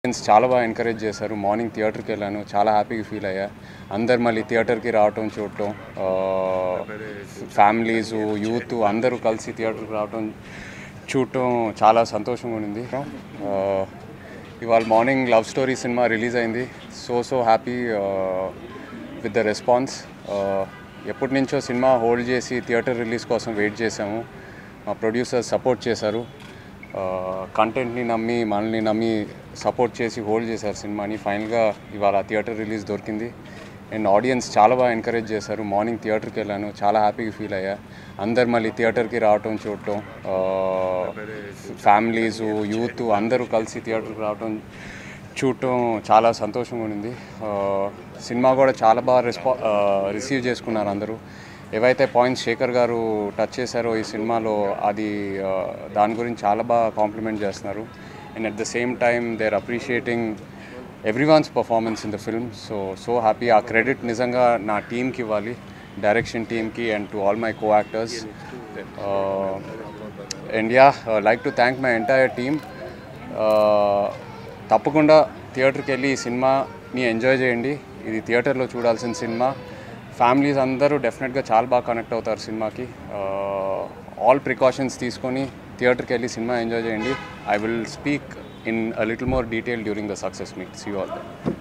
friends చాలా బాగా encourage చేశారు మార్నింగ్ థియేటర్కి వెళ్ళాను చాలా హ్యాపీగా ఫీల్ అయ్యా అందరు మళ్ళీ థియేటర్కి రావటం చూడటం ఫ్యామిలీస్ యూత్ అందరూ కలిసి థియేటర్కి రావటం చూడటం చాలా సంతోషంగా ఉంది ఆ, ఇవాళ morning love story cinema release అయింది so so happy with the response ఎప్పటి నుంచో సినిమా హోల్డ్ చేసి థియేటర్ రిలీజ్ కోసం వెయిట్ చేసాము మా ప్రొడ్యూసర్స్ సపోర్ట్ చేశారు కంటెంట్ని నమ్మి మనల్ని నమ్మి సపోర్ట్ చేసి హోల్డ్ చేశారు సినిమాని ఫైనల్గా ఇవాళ థియేటర్ రిలీజ్ దొరికింది అండ్ ఆడియన్స్ చాలా బాగా ఎంకరేజ్ చేశారు మార్నింగ్ థియేటర్కి వెళ్ళాను చాలా హ్యాపీగా ఫీల్ అయ్యా అందరు మళ్ళీ థియేటర్కి రావటం చూడటం ఫ్యామిలీస్ యూత్ అందరూ కలిసి థియేటర్కి రావటం చూడటం చాలా సంతోషంగా ఉంది ఆ, సినిమా కూడా చాలా బాగా రెస్పా రిసీవ్ చేసుకున్నారు అందరూ ఏవైతే పాయింట్స్ శేఖర్ గారు టచ్ చేశారో ఈ సినిమాలో అది ఆ, దాని గురించి చాలా బాగా కాంప్లిమెంట్ చేస్తున్నారు and at the same time they are appreciating everyone's performance in the film so so happy ah credit నిజంగా నా టీంకి ఇవ్వాలి డైరెక్షన్ టీమ్కి and to all my co actors and yeah like to thank my entire team తప్పకుండా థియేటర్కి వెళ్ళి ఈ సినిమాని ఎంజాయ్ చేయండి ఇది థియేటర్లో చూడాల్సిన సినిమా ఫ్యామిలీస్ అందరూ డెఫినెట్గా చాలా బాగా కనెక్ట్ అవుతారు సినిమాకి ఆల్ ప్రికాషన్స్ తీసుకొని థియేటర్కి వెళ్ళి సినిమా ఎంజాయ్ చేయండి I will speak in a little more detail during the success meet see all